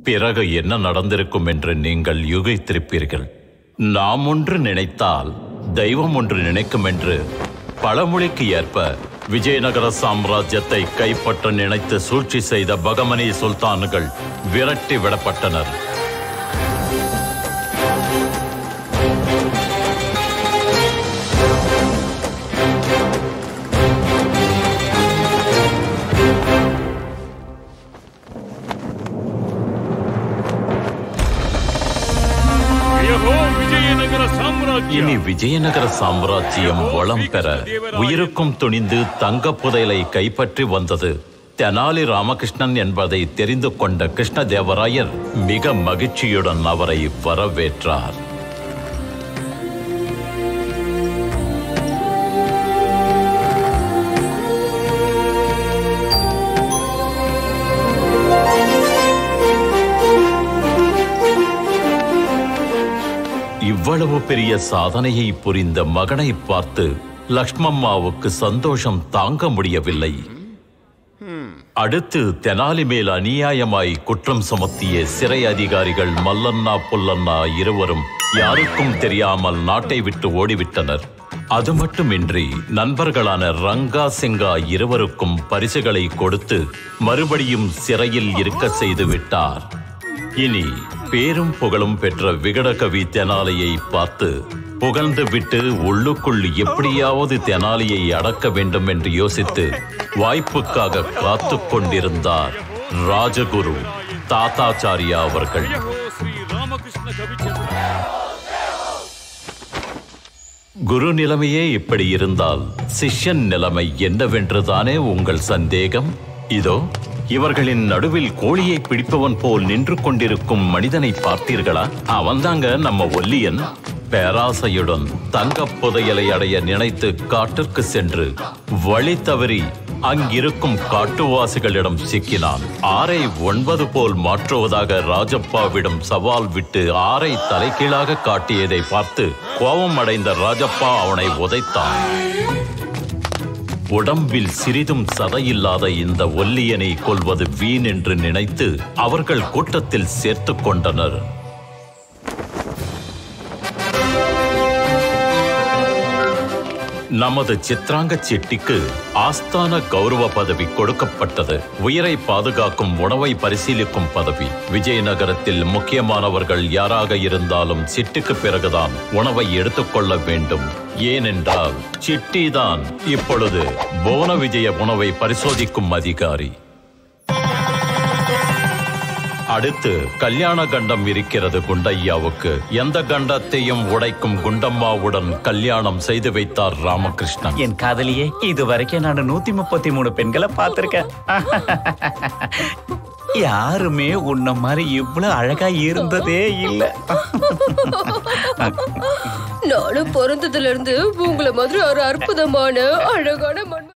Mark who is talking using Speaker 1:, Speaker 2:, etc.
Speaker 1: பிறகு என்ன நடந்திருக்கும் என்று நீங்கள் யூகித்திருப்பீர்கள் நாம் ஒன்று நினைத்தால் தெய்வம் ஒன்று நினைக்கும் என்று பழமொழிக்கு ஏற்ப விஜயநகர சாம்ராஜ்யத்தை கைப்பற்ற நினைத்து சூழ்ச்சி செய்த பகமனி சுல்தான்கள் விரட்டி விடப்பட்டனர்
Speaker 2: ஜெயஹோ விஜயநகர சாம்ராஜ்யம்
Speaker 1: இனி விஜயநகர சாம்ராஜ்யம் வளம் பெற உயிருக்கும் துணிந்து தங்க புதையலை கைப்பற்றி வந்தது தெனாலி ராமகிருஷ்ணன் என்பதை தெரிந்து கொண்ட கிருஷ்ணதேவராயர் மிக மகிழ்ச்சியுடன் அவரை வரவேற்றார் இவ்வளவு பெரிய சாதனையை புரிந்த மகனை பார்த்து லக்ஷ்மம்மாவுக்கு சந்தோஷம் தாங்க முடியவில்லை அடுத்து தெனாலி மேல் அநியாயமாய் குற்றம் சுமத்திய சிறை அதிகாரிகள் மல்லண்ணா புல்லண்ணா இருவரும் யாருக்கும் தெரியாமல் நாட்டை விட்டு ஓடிவிட்டனர் அது மட்டுமின்றி நண்பர்களான ரங்கா சிங்கா இருவருக்கும் பரிசுகளை கொடுத்து மறுபடியும் சிறையில் இருக்க செய்து விட்டார் இனி பேரும் புகழும் பெற்ற விகடகவி தெனாலியை பார்த்து புகழ்ந்து விட்டு உள்ளுக்குள் எப்படியாவது தெனாலியை அடக்க வேண்டும் என்று யோசித்து வாய்ப்புக்காக காத்து கொண்டிருந்தார் ராஜகுரு தாத்தாச்சாரியா அவர்கள்
Speaker 2: ஜெயஹோ ஸ்ரீ ராமகிருஷ்ண கவிச்சந்திர
Speaker 1: குரு நிலைமையே இப்படி இருந்தால் சிஷ்யன் நிலைமை என்னவென்றுதானே உங்கள் சந்தேகம் இதோ இவர்களின் நடுவில் கோழியை பிடிப்பவன் போல் நின்று கொண்டிருக்கும் மனிதனை பார்த்தீர்களா அவன்தாங்க நம்ம ஒல்லியன் பேராசையுடன் தங்கப் புதையலை அடைய நினைத்து காட்டிற்கு சென்று வழி தவறி அங்கிருக்கும் காட்டுவாசிகளிடம் சிக்கினான் ஆறை ஒன்பது போல் மாற்றுவதாக ராஜப்பாவிடம் சவால் விட்டு ஆறை தலைகீழாக காட்டியதை பார்த்து கோபம் அடைந்த ராஜப்பா அவனை உதைத்தான் உடம்பில் சிறிதும் சதையில்லாத இந்த ஒல்லியனை கொல்வது வீண் என்று நினைத்து அவர்கள் கூட்டத்தில் சேர்த்துக் கொண்டனர் நமது சித்ராங்க செட்டிக்கு ஆஸ்தான கௌரவ பதவி கொடுக்கப்பட்டது உயிரை பாதுகாக்கும் உணவை பரிசீலிக்கும் பதவி விஜயநகரத்தில் முக்கியமானவர்கள் யாராக இருந்தாலும் சிட்டுக்கு பிறகுதான் உணவை எடுத்துக்கொள்ள வேண்டும் ஏனென்றால் சிட்டிதான் இப்பொழுது புவன விஜய உணவை பரிசோதிக்கும் அதிகாரி அடுத்து கல்யாண கண்டம் இருக்கிறது குண்டையாவுக்கு எந்த கண்டத்தையும் உடைக்கும் குண்டம்மாவுடன் கல்யாணம் செய்து வைத்தார் ராமகிருஷ்ணன்
Speaker 3: என் காதலியே இது வரைக்கும் நான் நூத்தி முப்பத்தி மூணு பெண்களை பார்த்திருக்கேன் யாருமே உன்ன மாதிரி இவ்வளவு அழகா இருந்ததே இல்ல
Speaker 4: நானும் பிறந்ததுல இருந்து உங்களை மாதிரி ஒரு அற்புதமான அழகான மண்